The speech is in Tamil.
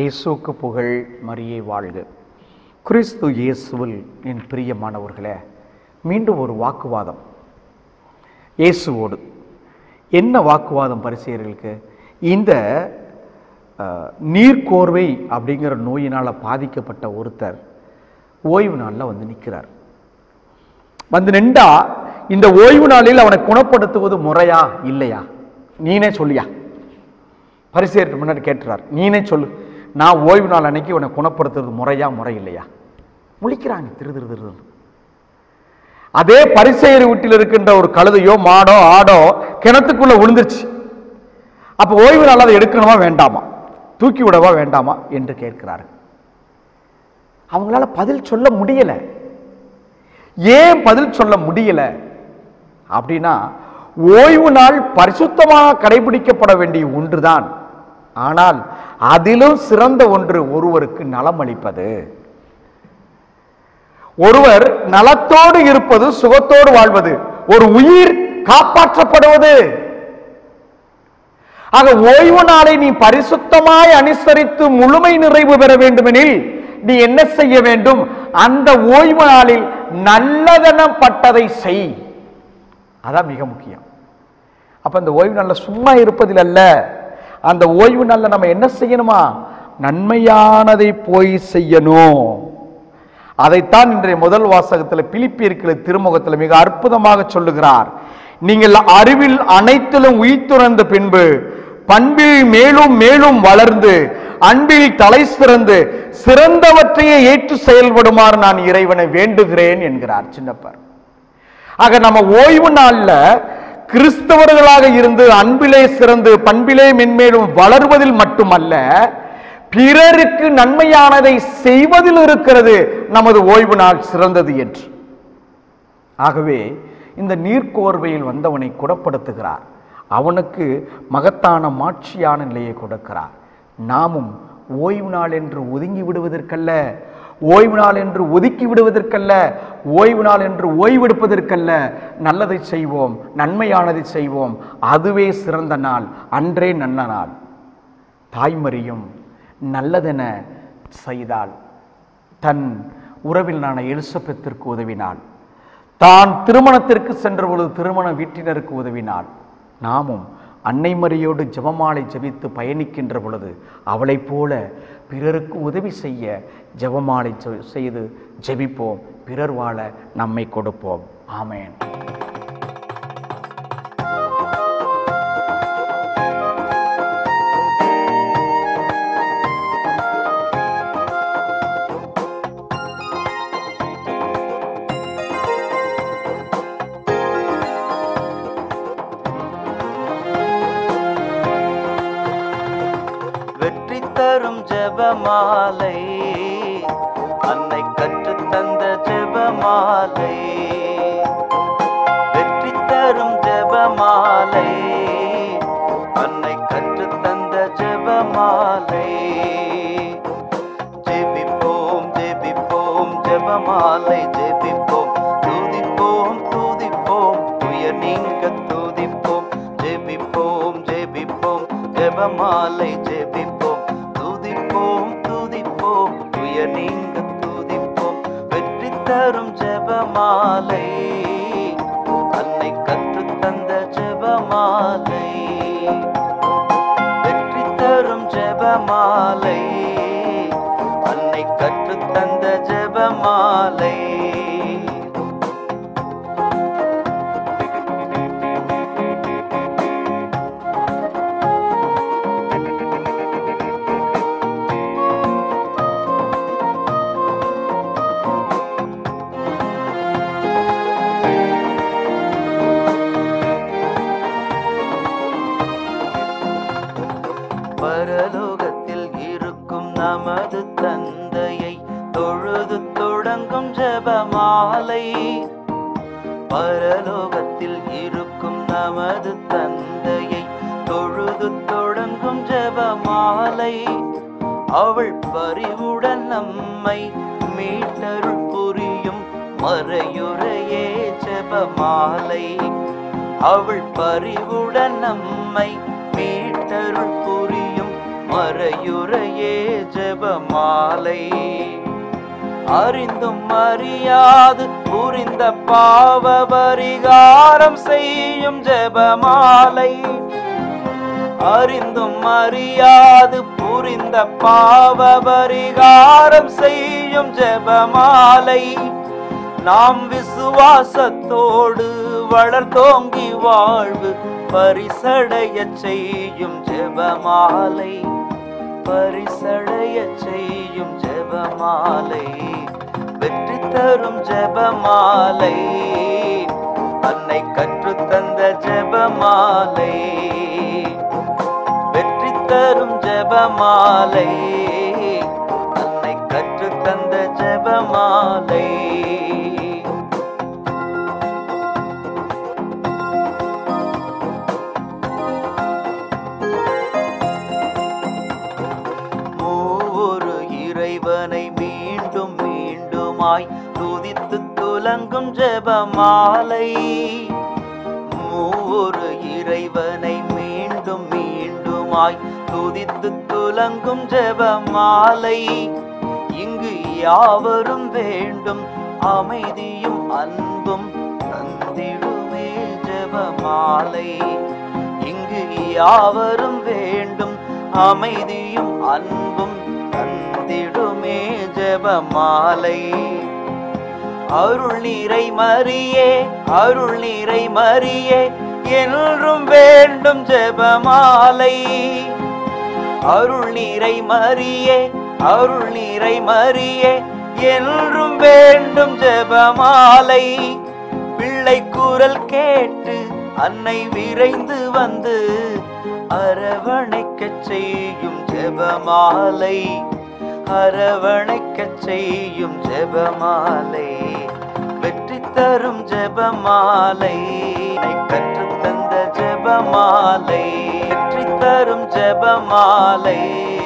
இயேசுக்கு புகழ் மரியே வாழ்க கிறிஸ்து இயேசுவில் என் பிரியமானவர்களே மீண்டும் ஒரு வாக்குவாதம் இயேசுவோடு என்ன வாக்குவாதம் பரிசெயர்களுக்கு இந்த அஹ், நீர்க்கோர்வை அப்படிங்கிற நோயினால் பாதிக்கப்பட்ட ஒருத்தர் ஓய்வு நாளில் வந்து நிற்கிறார் வந்து நின்றா இந்த ஓய்வு நாளில் அவனை குணப்படுத்துவது முறையா இல்லையா நீனே சொல்லியா பரிசேருக்கு முன்னாடி கேட்டுறார் நீனே சொல்லு நான் ஓய்வு நாள் அன்னைக்கு உன்னை குணப்படுத்துறது முறையா முறை இல்லையா முழிக்கிறாங்க திரு திரு திரு திரு. அதே பரிசெயர் வீட்டில் இருக்கின்ற ஒரு கழுதையோ மாடோ ஆடோ கிணத்துக்குள்ள விழுந்துருச்சு அப்போ ஓய்வு நாள் அதை எடுக்கணுமா வேண்டாமா தூக்கி விடவா வேண்டாமா என்று கேட்கிறார்கள் அவங்களால பதில் சொல்ல முடியல ஏன் பதில் சொல்ல முடியல அப்படின்னா ஓய்வு நாள் பரிசுத்தமாக கடைபிடிக்கப்பட வேண்டிய ஒன்றுதான் ஆனால் அதிலும் சிறந்த ஒன்று ஒருவருக்கு நலம் அளிப்பது ஒருவர் நலத்தோடு இருப்பது சுகத்தோடு வாழ்வது ஒரு உயிர் காப்பாற்றப்படுவது ஆக ஓய்வு நாளை நீ பரிசுத்தமாய் அனுசரித்து முழுமை நிறைவு பெற வேண்டுமெனில் நீ என்ன செய்ய வேண்டும் அந்த ஓய்வு நாளில் நல்லதனப்பட்டதை செய் அதான் மிக முக்கியம் அப்ப இந்த ஓய்வு நாளில் சும்மா இருப்பதில் அல்ல அந்த ஓய்வு நாளில் நம்ம என்ன செய்யணுமா நன்மையானதை போய் செய்யணும் அதைத்தான் இன்றைய முதல் வாசகத்தில் பிலிப்பியர்கள் திருமுகத்தில் மிக அற்புதமாக சொல்லுகிறார் நீங்கள் அறிவில் அனைத்திலும் உயிர்த்துறந்த பின்பு பண்பில் மேலும் மேலும் வளர்ந்து அன்பில் தலை சிறந்து சிறந்தவற்றையே ஏற்று செயல்படுமாறு நான் இறைவனை வேண்டுகிறேன் என்கிறார் சின்னப்பர் ஆக நம்ம ஓய்வு நாள்ல கிறிஸ்தவர்களாக இருந்து அன்பிலே சிறந்து பண்பிலே மென்மேலும் வளர்வதில் மட்டுமல்ல பிறருக்கு நன்மையானதை செய்வதில் இருக்கிறது நமது ஓய்வு நாள் சிறந்தது என்று ஆகவே இந்த நீர்க்கோர்வையில் வந்தவனை குணப்படுத்துகிறார் அவனுக்கு மகத்தான மாட்சியான நிலையை கொடுக்கிறார் நாமும் ஓய்வு நாள் என்று ஒதுங்கி விடுவதற்கல்ல ஓய்வு நாள் என்று ஒதுக்கி விடுவதற்கல்ல ஓய்வு நாள் என்று ஓய்வெடுப்பதற்கல்ல நல்லதை செய்வோம் நன்மையானதை செய்வோம் அதுவே சிறந்த நாள் அன்றே நல்ல நாள் தாய்மறியும் நல்லதென செய்தால் தன் உறவிலான எலிசபெத்திற்கு உதவினாள் தான் திருமணத்திற்கு சென்ற பொழுது திருமண வீட்டினருக்கு உதவினாள் நாமும் அன்னை மரியோடு ஜெபமாலை ஜெபித்து பயணிக்கின்ற பொழுது அவளைப் போல பிறருக்கு உதவி செய்ய ஜெபமாலை செ- செய்து ஜெபிப்போம் பிறர் வாழ நம்மை கொடுப்போம் ஆமென் வெற்றி தரும் ஜெபமாலை அன்னை கற்றுத் தந்த ஜெபமாலை வெற்றி தரும் ஜெபமாலை அன்னை கற்றுத் தந்த ஜெபமாலை ஜெபிப்போம் ஜெபிப்போம் ஜெபமாலை ஜெபிப்போம் துதிப்போம் துதிப்போம் துயர் நீங்க துதிப்போம் ஜெபிப்போம் ஜெபிப்போம் ஜெபமாலை ஜெபிப்போம் துதிப்போம் துதிப்போம் துயர் நீங்க துதிப்போம் வெற்றி தரும் ஜெபமாலை அன்னை கற்றுத் தந்த ஜெபமாலை வெற்றி தரும் ஜெபமாலை அன்னை கற்றுத் தந்த ஜெபமாலை பரலோகத்தில் இருக்கும் நமது தந்தையை தொழுது தொடங்கும் ஜெபமாலை பரலோகத்தில் இருக்கும் நமது தந்தையை தொழுது தொடங்கும் ஜெபமாலை அவள் பரிவுடன் நம்மை மீட்டருள் புரியும் மறையுறையே ஜெபமாலை அவள் பரிவுடன் நம்மை மீட்டருள் புரியும் மறையுறையே ஜெபமாலை அறிந்தும் அறியாது புரிந்த பாவ பரிகாரம் செய்யும் ஜெபமாலை அறிந்தும் அறியாது புரிந்த பாவ பரிகாரம் செய்யும் ஜெபமாலை நாம் விசுவாசத்தோடு வளர்த்தோங்கி வாழ்வு பரிசடைய செய்யும் ஜெபமாலை பரிசடைய செய்யும் ஜெபமாலை வெற்றி தரும் ஜெபமாலை அன்னை கற்றுத்தந்த ஜெபமாலை வெற்றி தரும் ஜெபமாலை அன்னை கற்றுத்தந்த ஜெபமாலை மூவொரு இறைவனை மீண்டும் மீண்டுமாய் துதித்து துலங்கும் ஜெபமாலை மூவொரு இறைவனை மீண்டும் மீண்டுமாய் துதித்து துலங்கும் ஜெபமாலை இங்கு யாவரும் வேண்டும் அமைதியும் அன்பும் தந்திடுமே ஜெபமாலை இங்கு யாவரும் வேண்டும் அமைதியும் அன்பும் தந்திடுமே ஜெபமாலை அருள் நீரை மறியே அருள் நீரை மறியே என்றும் வேண்டும் ஜெபமாலை அருள் நீரை மறியே அருள் நீரை மறியே என்றும் வேண்டும் ஜெபமாலை பிள்ளை குரல் கேட்டு அன்னை விரைந்து வந்து அரவணைக்கச் செய்யும் ஜெபமாலை அரவணைக்கச் செய்யும் ஜெபமாலை வெற்றி தரும் ஜெபமாலை கற்றுத்தந்த ஜெபமாலை வெற்றி தரும் ஜெபமாலை